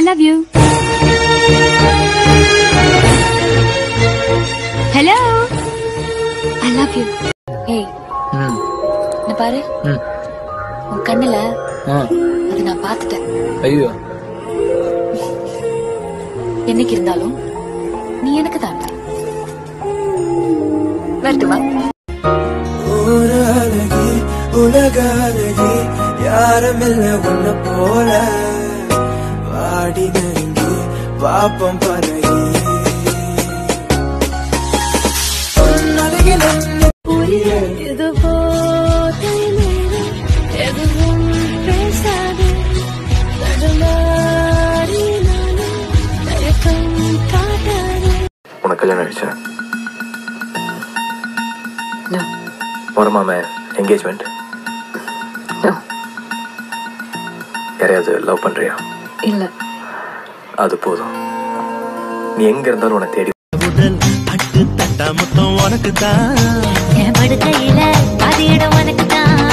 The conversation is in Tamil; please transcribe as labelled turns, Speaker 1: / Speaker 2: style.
Speaker 1: love you. Hello. I love you.
Speaker 2: ஏய்
Speaker 3: ம்
Speaker 2: என்ன பாரு
Speaker 3: ம்
Speaker 2: உன் கண்ணுல
Speaker 3: ஆ
Speaker 2: அது நான் பார்த்துட்டேன்
Speaker 3: ஐயோ
Speaker 2: என்னைக்கு இருந்தாலும் நீ எனக்கு தான் வரட்டு வா
Speaker 4: ஒரு அழகி உலக அழகி யாருமில்ல உன்ன போல வாடி நெருங்கி பாப்பம் பழகி உன்னழகில் என்ன
Speaker 2: இது போதை நேரம் எதுவும் பேசாது தடுமாறினாலும் தயக்கம் காட்டாது
Speaker 5: உனக்கு கல்யாணம் ஆயிடுச்சா
Speaker 2: No.
Speaker 5: வரமாம என்கேஜ்மெண்ட்
Speaker 2: No.
Speaker 5: யாரையாவது லவ் பண்றியா
Speaker 2: இல்ல
Speaker 5: அது போதும் நீ எங்க இருந்தாலும் உன்னை தேடி
Speaker 4: உடல் பட்டு தட்டா மொத்தம் உனக்கு தான்
Speaker 2: என் படுக்கையில பாதி இடம் உனக்கு தான்